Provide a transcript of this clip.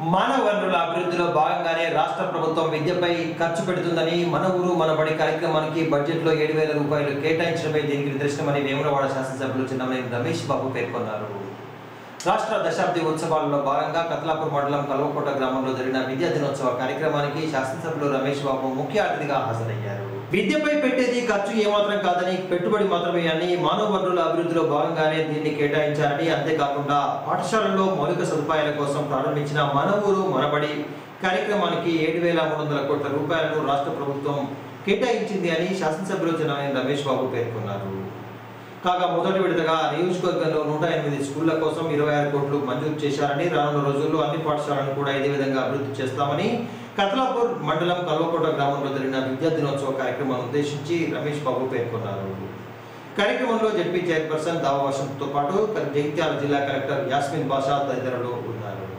మానవ వనరుల అభివృద్ధిలో భాగంగానే రాష్ట్ర ప్రభుత్వం విద్యపై ఖర్చు పెడుతుందని మన ఊరు మన బడి కార్యక్రమానికి బడ్జెట్లో ఏడు వేల రూపాయలు కేటాయించడమే దీనికి నిదర్శనమని వేములవాడ శాసనసభ్యులు చిన్నమనేని రమేష్ బాబు పేర్కొన్నారు రాష్ట్ర దశాబ్ది ఉత్సవాలలో భాగంగా కతలాపూర్ మండలం కల్వకోట గ్రామంలో జరిగిన విద్యా దినోత్సవ కార్యక్రమానికి శాసనసభ్యులు రమేష్ బాబు ముఖ్య అతిథిగా హాజరయ్యారు విద్యపై పెట్టేది ఖర్చు ఏమాత్రం కాదని పెట్టుబడి మాత్రమే అని మానవ వనరుల అభివృద్ధిలో భాగంగానే దీన్ని కేటాయించారని అంతేకాకుండా పాఠశాలల్లో మౌలిక సదుపాయాల కోసం ప్రారంభించిన మన ఊరు మనబడి కార్యక్రమానికి ఏడు వేల మూడు వందల కోట్ల రూపాయలను రాష్ట్ర ప్రభుత్వం కేటాయించింది అని శాసనసభ్యులు జనమైన రమేష్ బాబు పేర్కొన్నారు కాగా మొదటి విడతగా నియోజకవర్గంలో నూట ఎనిమిది స్కూళ్ల కోసం ఇరవై ఆరు కోట్లు మంజూరు చేశారని రానున్న రోజుల్లో అన్ని పాఠశాలను కూడా ఇదే విధంగా అభివృద్ధి చేస్తామని కతలాపూర్ మండలం కల్వకోట గ్రామంలో జరిగిన విద్యా దినోత్సవ కార్యక్రమాన్ని ఉద్దేశించి రమేష్ బాబు పేర్కొన్నారు కార్యక్రమంలో జడ్పీ చైర్పర్సన్ దావా వసంత్తో పాటు జగిత్యాల జిల్లా కలెక్టర్ యాస్మిన్ బాషా తదితరులు ఉన్నారు